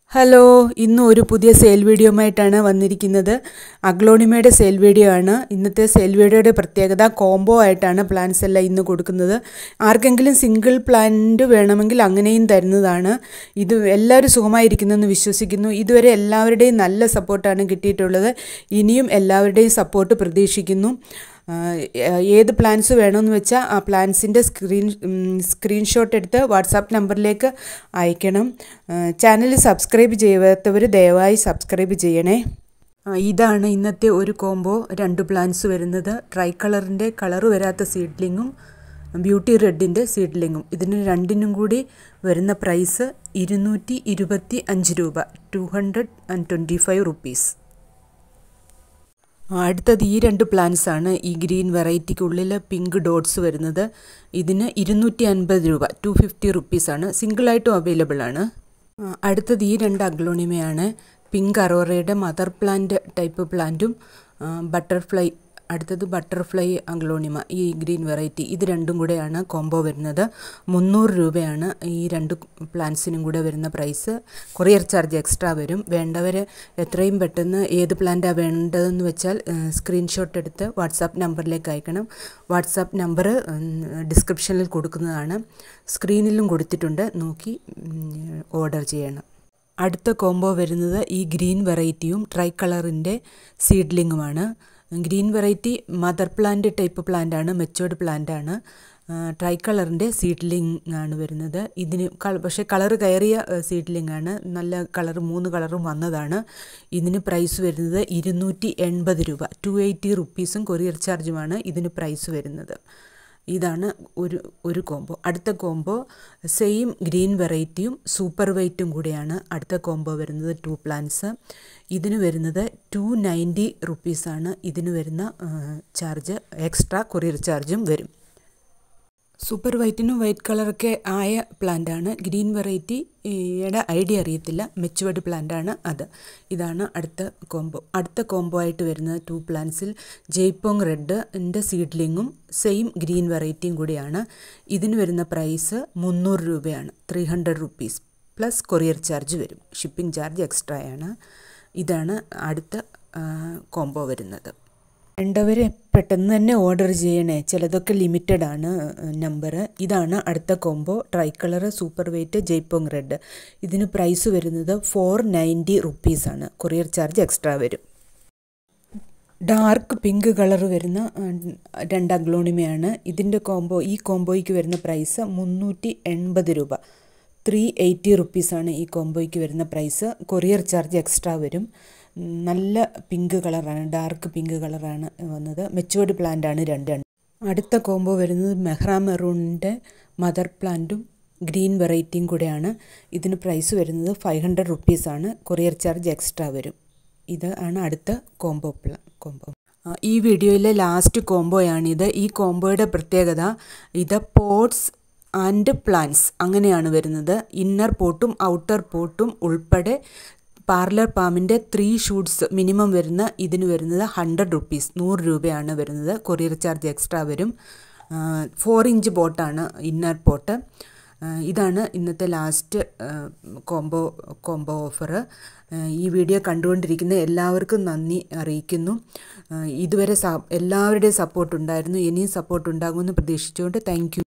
hello ഇന്ന് ഒരു പുതിയ സെയിൽ വീഡിയോയുമായിട്ടാണ് വന്നിരിക്കുന്നത് അഗ്ലോണിമയുടെ സെയിൽ വീഡിയോ ആണ് ഇന്നത്തെ സെയിൽ വീഡിയോയുടെ പ്രത്യേകത കോംബോ ആയിട്ടാണ് പ്ലാൻസ് എല്ലാം ഇന്ന് കൊടുക്കുന്നത് ആർക്കെങ്കിലും സിംഗിൾ പ്ലാന്റ് വേണമെങ്കിൽ അങ്ങനെയും തരുന്നതാണ് ഇത് എല്ലാവരും സുഖമായിരിക്കുന്നെന്ന് വിശ്വസിക്കുന്നു ഇതുവരെ എല്ലാവരുടെയും നല്ല സപ്പോർട്ടാണ് കിട്ടിയിട്ടുള്ളത് ഇനിയും എല്ലാവരുടെയും സപ്പോർട്ട് പ്രതീക്ഷിക്കുന്നു ഏത് പ്ലാൻസ് വേണമെന്ന് വെച്ചാൽ ആ പ്ലാൻസിൻ്റെ സ്ക്രീൻ സ്ക്രീൻഷോട്ട് എടുത്ത് വാട്സാപ്പ് നമ്പറിലേക്ക് അയക്കണം ചാനൽ സബ്സ്ക്രൈബ് ചെയ്യാത്തവർ ദയവായി സബ്സ്ക്രൈബ് ചെയ്യണേ ഇതാണ് ഇന്നത്തെ ഒരു കോംബോ രണ്ട് പ്ലാൻസ് വരുന്നത് ട്രൈ കളറിൻ്റെ കളറ് വരാത്ത സീഡ്ലിങ്ങും ബ്യൂട്ടി റെഡിൻ്റെ സീഡ്ലിങ്ങും ഇതിന് രണ്ടിനും കൂടി വരുന്ന പ്രൈസ് ഇരുന്നൂറ്റി ഇരുപത്തി അഞ്ച് രൂപ two hundred and twenty five rupees അടുത്തത് ഈ രണ്ട് പ്ലാന്റ്സ് ആണ് ഈ ഗ്രീൻ വെറൈറ്റിക്കുള്ളിൽ പിങ്ക് ഡോട്ട്സ് വരുന്നത് ഇതിന് ഇരുന്നൂറ്റി അൻപത് രൂപ ടു ഫിഫ്റ്റി റുപ്പീസാണ് സിംഗിളായിട്ടും അവൈലബിൾ ആണ് അടുത്തത് ഈ രണ്ട് അഗ്ലോണിമയാണ് പിങ്ക് അറോറയുടെ മദർ പ്ലാന്റ് ടൈപ്പ് പ്ലാന്റും ബട്ടർഫ്ലൈ അടുത്തത് ബട്ടർഫ്ലൈ അഗ്ലോണിമ ഈ ഗ്രീൻ വെറൈറ്റി ഇത് രണ്ടും കൂടെയാണ് കോംബോ വരുന്നത് മുന്നൂറ് രൂപയാണ് ഈ രണ്ട് പ്ലാന്റ്സിനും കൂടെ വരുന്ന പ്രൈസ് കൊറിയർ ചാർജ് എക്സ്ട്രാ വരും വേണ്ടവർ എത്രയും പെട്ടെന്ന് ഏത് പ്ലാന്റാണ് വേണ്ടതെന്ന് വെച്ചാൽ സ്ക്രീൻഷോട്ട് എടുത്ത് വാട്സാപ്പ് നമ്പറിലേക്ക് അയക്കണം വാട്സാപ്പ് നമ്പർ ഡിസ്ക്രിപ്ഷനിൽ കൊടുക്കുന്നതാണ് സ്ക്രീനിലും കൊടുത്തിട്ടുണ്ട് നോക്കി ഓർഡർ ചെയ്യണം അടുത്ത കോംബോ വരുന്നത് ഈ ഗ്രീൻ വെറൈറ്റിയും ട്രൈ കളറിൻ്റെ സീഡ്ലിങ്ങുമാണ് green variety mother plant type plant ആണ് മെച്ചുവേർഡ് പ്ലാന്റ് ആണ് ട്രൈ കളറിൻ്റെ സീഡ്ലിംഗ് ആണ് വരുന്നത് ഇതിന് പക്ഷേ കളറ് കയറിയ സീഡ്ലിംഗ് ആണ് നല്ല കളർ മൂന്ന് കളറും വന്നതാണ് ഇതിന് പ്രൈസ് വരുന്നത് ഇരുന്നൂറ്റി എൺപത് രൂപ ടു എയ്റ്റി റുപ്പീസും കൊറിയർ ചാർജുമാണ് ഇതിന് പ്രൈസ് വരുന്നത് ഇതാണ് ഒരു ഒരു കോംബോ അടുത്ത കോംബോ സെയിം ഗ്രീൻ വെറൈറ്റിയും സൂപ്പർ വൈറ്റും കൂടിയാണ് അടുത്ത കോംബോ വരുന്നത് ടു പ്ലാന്റ്സ് ഇതിന് വരുന്നത് ടു നയൻറ്റി റുപ്പീസാണ് ഇതിന് വരുന്ന ചാർജ് എക്സ്ട്രാ കൊറിയർ ചാർജും വരും സൂപ്പർ വൈറ്റിനും വൈറ്റ് കളറൊക്കെ ആയ പ്ലാന്റാണ് ഗ്രീൻ വെറൈറ്റിയുടെ ഐഡിയ അറിയത്തില്ല മെച്ചുവേർഡ് പ്ലാന്റാണ് അത് ഇതാണ് അടുത്ത കോംബോ അടുത്ത കോംബോ ആയിട്ട് വരുന്നത് ടു പ്ലാന്റ്സിൽ ജയ്പോങ് റെഡിൻ്റെ സീഡ്ലിങ്ങും സെയിം ഗ്രീൻ വെറൈറ്റിയും കൂടിയാണ് ഇതിന് വരുന്ന പ്രൈസ് മുന്നൂറ് രൂപയാണ് three hundred rupees plus courier charge വരും ഷിപ്പിംഗ് ചാർജ് എക്സ്ട്രാ ആണ് ഇതാണ് അടുത്ത കോംബോ വരുന്നത് വേണ്ടവർ പെട്ടെന്ന് തന്നെ ഓർഡർ ചെയ്യണേ ചിലതൊക്കെ ലിമിറ്റഡ് ആണ് നമ്പർ ഇതാണ് അടുത്ത combo tri colour super white Jaipong red ഇതിന് പ്രൈസ് വരുന്നത് ഫോർ നയൻറ്റി റുപ്പീസാണ് കൊറിയർ ചാർജ് എക്സ്ട്രാ വരും ഡാർക്ക് പിങ്ക് കളർ വരുന്ന രണ്ട് അഗ്ലോണിമയാണ് ഇതിൻ്റെ കോംബോ ഈ കോംബോയ്ക്ക് വരുന്ന പ്രൈസ് മുന്നൂറ്റി എൺപത് രൂപ ത്രീ എയ്റ്റി റുപ്പീസാണ് ഈ കോംബോയ്ക്ക് വരുന്ന പ്രൈസ് കൊറിയർ ചാർജ് എക്സ്ട്രാ വരും നല്ല പിങ്ക് കളറാണ് ഡാർക്ക് പിങ്ക് കളറാണ് വന്നത് മെച്ചുവേർഡ് പ്ലാന്റ് ആണ് രണ്ട് അടുത്ത കോംബോ വരുന്നത് മെഹ്റ മെറൂണിൻ്റെ മദർ പ്ലാന്റും ഗ്രീൻ വെറൈറ്റിയും കൂടെയാണ് ഇതിന് പ്രൈസ് വരുന്നത് ഫൈവ് ഹൺഡ്രഡ് റുപ്പീസാണ് കൊറിയർ ചാർജ് എക്സ്ട്രാ വരും ഇത് ആണ് അടുത്ത കോംബോ പ്ലാ കോംബോ ഈ വീഡിയോയിലെ ലാസ്റ്റ് കോംബോയാണിത് ഈ കോംബോയുടെ പ്രത്യേകത ഇത് പോട്ട്സ് ആൻഡ് പ്ലാന്റ്സ് അങ്ങനെയാണ് വരുന്നത് ഇന്നർ പോട്ടും ഔട്ടർ പോട്ടും ഉൾപ്പെടെ പാർലർ പാമിൻ്റെ ത്രീ ഷൂട്ട്സ് മിനിമം വരുന്ന ഇതിന് വരുന്നത് ഹൺഡ്രഡ് റുപ്പീസ് നൂറ് രൂപയാണ് വരുന്നത് കൊറിയർ ചാർജ് എക്സ്ട്രാ വരും ഫോർ ഇഞ്ച് ബോട്ടാണ് ഇന്നർ പോട്ട് ഇതാണ് ഇന്നത്തെ ലാസ്റ്റ് കോംബോ കോംബോ ഓഫർ ഈ വീഡിയോ കണ്ടുകൊണ്ടിരിക്കുന്ന എല്ലാവർക്കും നന്ദി അറിയിക്കുന്നു ഇതുവരെ എല്ലാവരുടെയും സപ്പോർട്ട് ഉണ്ടായിരുന്നു ഇനിയും സപ്പോർട്ട് ഉണ്ടാകുമെന്ന് പ്രതീക്ഷിച്ചുകൊണ്ട് താങ്ക്